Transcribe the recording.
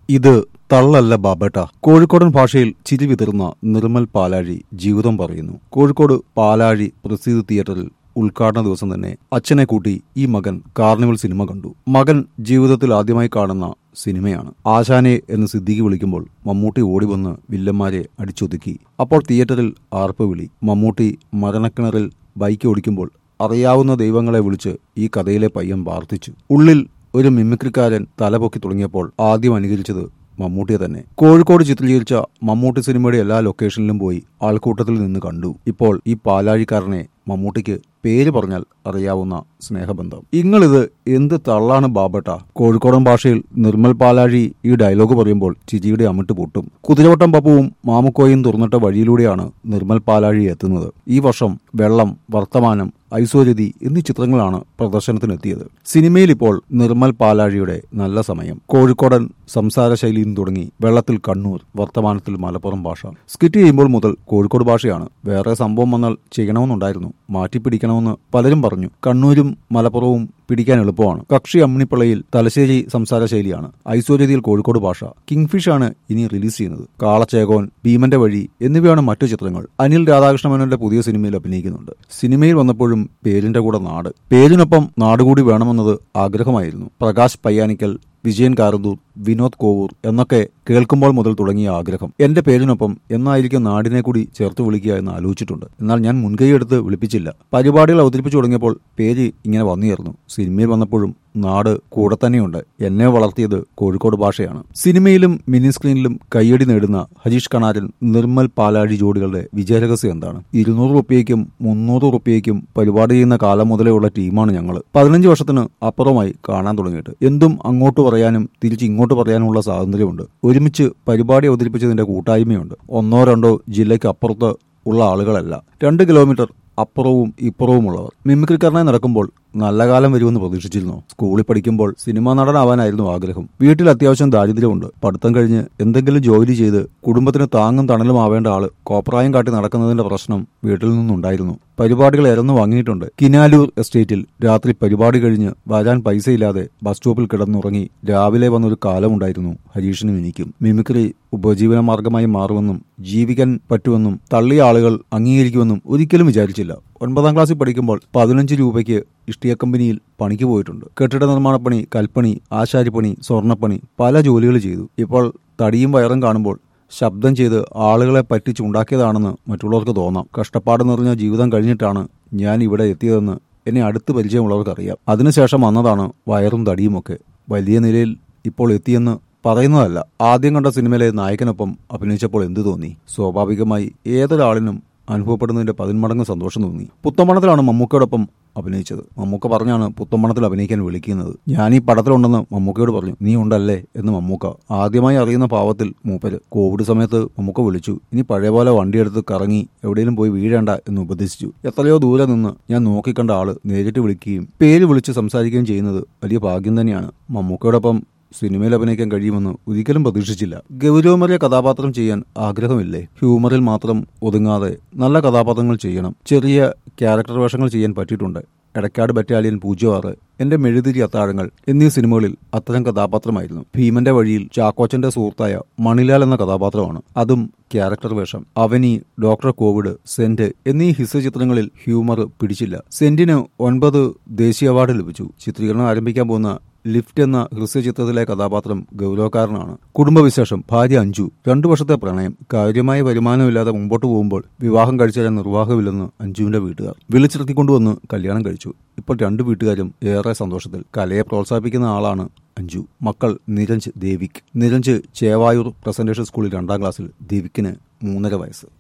ഇത് തള്ളല്ല ബാബേട്ട കോഴിക്കോടൻ ഭാഷയിൽ ചിരി വിതറുന്ന നിർമ്മൽ പാലാഴി ജീവിതം പറയുന്നു കോഴിക്കോട് പാലാഴി പ്രസിദ്ധ തിയേറ്ററിൽ ഉദ്ഘാടന ദിവസം തന്നെ അച്ഛനെ കൂട്ടി ഈ മകൻ കാർണിവൽ സിനിമ കണ്ടു മകൻ ജീവിതത്തിൽ ആദ്യമായി കാണുന്ന സിനിമയാണ് ആശാനെ എന്ന് സിദ്ദിഖി വിളിക്കുമ്പോൾ മമ്മൂട്ടി ഓടി വന്ന് വില്ലന്മാരെ അടിച്ചൊതുക്കി അപ്പോൾ തിയേറ്ററിൽ ആർപ്പ് വിളി മമ്മൂട്ടി മരണക്കിണറിൽ ബൈക്ക് ഓടിക്കുമ്പോൾ അറിയാവുന്ന ദൈവങ്ങളെ വിളിച്ച് ഈ കഥയിലെ പയ്യൻ പ്രാർത്ഥിച്ചു ഉള്ളിൽ ഒരു മിമിക്രിക്കാരൻ തലപൊക്കി തുടങ്ങിയപ്പോൾ ആദ്യം അനുകരിച്ചത് മമ്മൂട്ടിയെ തന്നെ കോഴിക്കോട് ചിത്രീകരിച്ച മമ്മൂട്ടി സിനിമയുടെ എല്ലാ ലൊക്കേഷനിലും പോയി ആൾക്കൂട്ടത്തിൽ നിന്ന് കണ്ടു ഇപ്പോൾ ഈ പാലാഴിക്കാരനെ മമ്മൂട്ടിക്ക് പേര് പറഞ്ഞാൽ അറിയാവുന്ന സ്നേഹബന്ധം ഇങ്ങളിത് എന്ത് തള്ളാണ് ബാബട്ട കോഴിക്കോടൻ ഭാഷയിൽ നിർമ്മൽ പാലാഴി ഈ ഡയലോഗ് പറയുമ്പോൾ ചിരിയുടെ അമിട്ട് പൊട്ടും കുതിരവട്ടം പപ്പുവും മാമുക്കോയും തുറന്നിട്ട വഴിയിലൂടെയാണ് നിർമ്മൽ പാലാഴി എത്തുന്നത് ഈ വർഷം വെള്ളം വർത്തമാനം ഐശ്വര്യതി എന്നീ ചിത്രങ്ങളാണ് പ്രദർശനത്തിനെത്തിയത് സിനിമയിൽ ഇപ്പോൾ നിർമ്മൽ പാലാഴിയുടെ നല്ല സമയം കോഴിക്കോടൻ സംസാര ശൈലിയിൽ നിന്ന് തുടങ്ങി വെള്ളത്തിൽ കണ്ണൂർ വർത്തമാനത്തിൽ മലപ്പുറം ഭാഷ സ്കിറ്റ് ചെയ്യുമ്പോൾ മുതൽ കോഴിക്കോട് ഭാഷയാണ് വേറെ സംഭവം വന്നാൽ ചെയ്യണമെന്നുണ്ടായിരുന്നു മാറ്റിപ്പിടിക്കണമെന്ന് പലരും പറഞ്ഞു കണ്ണൂരും മലപ്പുറവും പിടിക്കാൻ എളുപ്പമാണ് കക്ഷി അമ്മിണിപ്പിള്ളയിൽ തലശ്ശേരി സംസാര ശൈലിയാണ് ഐശ്വര്യതിയിൽ കോഴിക്കോട് ഭാഷ കിങ്ഫിഷ് ആണ് ഇനി റിലീസ് ചെയ്യുന്നത് കാളച്ചേകോൻ ഭീമന്റെ വഴി എന്നിവയാണ് മറ്റു ചിത്രങ്ങൾ അനിൽ രാധാകൃഷ്ണമേനോന്റെ പുതിയ സിനിമയിൽ അഭിനയിക്കുന്നുണ്ട് സിനിമയിൽ വന്നപ്പോഴും പേരിന്റെ കൂടെ നാട് പേരിനൊപ്പം നാടുകൂടി വേണമെന്നത് ആഗ്രഹമായിരുന്നു പ്രകാശ് പയ്യാനിക്കൽ വിജയൻ കാരന്തൂർ വിനോദ് കോവൂർ എന്നൊക്കെ കേൾക്കുമ്പോൾ മുതൽ തുടങ്ങിയ ആഗ്രഹം എന്റെ പേരിനൊപ്പം എന്നായിരിക്കും നാടിനെ കൂടി ചേർത്ത് വിളിക്കുക എന്ന് ആലോചിച്ചിട്ടുണ്ട് എന്നാൽ ഞാൻ മുൻകൈയെടുത്ത് വിളിപ്പിച്ചില്ല പരിപാടികൾ അവതരിപ്പിച്ചു തുടങ്ങിയപ്പോൾ പേര് ഇങ്ങനെ വന്നുയർന്നു സിനിമയിൽ വന്നപ്പോഴും നാട് കൂടെ തന്നെയുണ്ട് എന്നെ വളർത്തിയത് കോഴിക്കോട് ഭാഷയാണ് സിനിമയിലും മിനി സ്ക്രീനിലും കയ്യടി നേടുന്ന ഹരീഷ് കണാരൻ നിർമ്മൽ പാലാഴി ജോഡികളുടെ വിജയരഹസ്യം എന്താണ് ഇരുന്നൂറ് റുപ്യയ്ക്കും മുന്നൂറ് റുപ്യയ്ക്കും പരിപാടി ചെയ്യുന്ന കാലം മുതലേ ഉള്ള ടീമാണ് ഞങ്ങൾ പതിനഞ്ച് വർഷത്തിന് അപ്പുറമായി കാണാൻ തുടങ്ങിയിട്ട് എന്തും അങ്ങോട്ട് പറയാനും തിരിച്ച് ഇങ്ങോട്ട് പറയാനുമുള്ള സ്വാതന്ത്ര്യമുണ്ട് ഒരുമിച്ച് പരിപാടി അവതരിപ്പിച്ചതിന്റെ കൂട്ടായ്മയുണ്ട് ഒന്നോ രണ്ടോ ജില്ലയ്ക്ക് അപ്പുറത്ത് ഉള്ള ആളുകളല്ല രണ്ട് കിലോമീറ്റർ അപ്പുറവും ഇപ്പുറവുമുള്ളവർ മിമിക്രിക്കാരനായി നടക്കുമ്പോൾ നല്ല കാലം വരുമെന്ന് പ്രതീക്ഷിച്ചിരുന്നു സ്കൂളിൽ പഠിക്കുമ്പോൾ സിനിമാ നടനാവാനായിരുന്നു ആഗ്രഹം വീട്ടിൽ അത്യാവശ്യം ദാരിദ്ര്യമുണ്ട് പഠിത്തം കഴിഞ്ഞ് എന്തെങ്കിലും ജോലി ചെയ്ത് കുടുംബത്തിന് താങ്ങും തണലും ആവേണ്ട ആള് കോപ്രായം കാട്ടി നടക്കുന്നതിന്റെ പ്രശ്നം വീട്ടിൽ നിന്നുണ്ടായിരുന്നു പരിപാടികൾ ഇറന്നു വാങ്ങിയിട്ടുണ്ട് കിനാലൂർ എസ്റ്റേറ്റിൽ രാത്രി പരിപാടി കഴിഞ്ഞ് വരാൻ പൈസയില്ലാതെ ബസ് സ്റ്റോപ്പിൽ കിടന്നുറങ്ങി രാവിലെ വന്നൊരു കാലമുണ്ടായിരുന്നു ഹരീഷിനും എനിക്കും മിമിക്രി ഉപജീവന മാർഗമായി മാറുമെന്നും ജീവിക്കാൻ പറ്റുമെന്നും തള്ളിയ ആളുകൾ അംഗീകരിക്കുമെന്നും ഒരിക്കലും വിചാരിച്ചില്ല ഒൻപതാം ക്ലാസ്സിൽ പഠിക്കുമ്പോൾ പതിനഞ്ച് രൂപയ്ക്ക് ഇഷ്ടിയ കമ്പനിയിൽ പണിക്ക് പോയിട്ടുണ്ട് കെട്ടിട നിർമ്മാണപ്പണി കൽപ്പണി ആശാരിപ്പണി സ്വർണ്ണപ്പണി പല ജോലികൾ ചെയ്തു ഇപ്പോൾ തടിയും വയറും കാണുമ്പോൾ ശബ്ദം ചെയ്ത് ആളുകളെ പറ്റിച്ചുണ്ടാക്കിയതാണെന്ന് മറ്റുള്ളവർക്ക് തോന്നാം കഷ്ടപ്പാട് നിറഞ്ഞ ജീവിതം കഴിഞ്ഞിട്ടാണ് ഞാൻ ഇവിടെ എത്തിയതെന്ന് എന്നെ അടുത്ത് പരിചയമുള്ളവർക്കറിയാം അതിനുശേഷം വന്നതാണ് വയറും തടിയുമൊക്കെ വലിയ നിലയിൽ ഇപ്പോൾ എത്തിയെന്ന് പറയുന്നതല്ല ആദ്യം കണ്ട സിനിമയിലെ നായകനൊപ്പം അഭിനയിച്ചപ്പോൾ എന്തു തോന്നി സ്വാഭാവികമായി ഏതൊരാളിനും അനുഭവപ്പെടുന്നതിന്റെ പതിന്മടങ്ങ് സന്തോഷം തോന്നി പുത്തമ്പണത്തിലാണ് മമ്മൂക്കയോടൊപ്പം അഭിനയിച്ചത് മമ്മൂക്ക പറഞ്ഞാണ് പുത്തമ്പണത്തിൽ അഭിനയിക്കാൻ വിളിക്കുന്നത് ഞാൻ ഈ പടത്തിലുണ്ടെന്ന് മമ്മൂക്കയോട് പറഞ്ഞു നീ ഉണ്ടല്ലേ എന്ന് മമ്മൂക്ക ആദ്യമായി അറിയുന്ന പാവത്തിൽ മൂപ്പര് കോവിഡ് സമയത്ത് മമ്മൂക്ക വിളിച്ചു ഇനി പഴയ പോലെ വണ്ടിയെടുത്ത് കറങ്ങി എവിടെയെങ്കിലും പോയി വീഴേണ്ട എന്ന് ഉപദേശിച്ചു എത്രയോ ദൂരെ നിന്ന് ഞാൻ നോക്കിക്കണ്ട ആള് നേരിട്ട് വിളിക്കുകയും പേര് വിളിച്ച് സംസാരിക്കുകയും ചെയ്യുന്നത് വലിയ ഭാഗ്യം തന്നെയാണ് മമ്മൂക്കയോടൊപ്പം സിനിമയിൽ അഭിനയിക്കാൻ കഴിയുമെന്ന് ഒരിക്കലും പ്രതീക്ഷിച്ചില്ല ഗൗരവമേറിയ കഥാപാത്രം ചെയ്യാൻ ആഗ്രഹമില്ലേ ഹ്യൂമറിൽ മാത്രം ഒതുങ്ങാതെ നല്ല കഥാപാത്രങ്ങൾ ചെയ്യണം ചെറിയ ക്യാരക്ടർ വേഷങ്ങൾ ചെയ്യാൻ പറ്റിയിട്ടുണ്ട് എടക്കാട് ബറ്റാലിയൻ പൂജ്യം ആറ് എന്റെ മെഴുതിരി അത്താഴങ്ങൾ എന്നീ സിനിമകളിൽ അത്തരം കഥാപാത്രമായിരുന്നു ഭീമന്റെ വഴിയിൽ ചാക്കോച്ചന്റെ സുഹൃത്തായ മണിലാൽ എന്ന കഥാപാത്രമാണ് അതും ക്യാരക്ടർ വേഷം അവനി ഡോക്ടർ കോവിഡ് സെന്റ് എന്നീ ഹിസ് ചിത്രങ്ങളിൽ ഹ്യൂമർ പിടിച്ചില്ല സെന്റിന് ഒൻപത് ദേശീയ അവാർഡ് ലഭിച്ചു ചിത്രീകരണം ആരംഭിക്കാൻ പോകുന്ന ലിഫ്റ്റ് എന്ന ഹ്രസ്വ ചിത്രത്തിലെ കഥാപാത്രം ഗൗരവക്കാരനാണ് കുടുംബവിശേഷം ഭാര്യ അഞ്ജു രണ്ടു വർഷത്തെ പ്രണയം കാര്യമായ വരുമാനമില്ലാതെ മുമ്പോട്ട് പോകുമ്പോൾ വിവാഹം കഴിച്ചാൽ നിർവാഹമില്ലെന്ന് അഞ്ജുവിന്റെ വീട്ടുകാർ വിളിച്ചിറക്കിക്കൊണ്ടുവന്ന് കല്യാണം കഴിച്ചു ഇപ്പോൾ രണ്ടു വീട്ടുകാരും ഏറെ സന്തോഷത്തിൽ കലയെ പ്രോത്സാഹിപ്പിക്കുന്ന ആളാണ് അഞ്ജു മക്കൾ നിരഞ്ജ് ദേവിക് നിരഞ്ജ് ചേവായൂർ പ്രസന്റേഷൻ സ്കൂളിൽ രണ്ടാം ക്ലാസ്സിൽ ദേവിക്കിന് മൂന്നര വയസ്സ്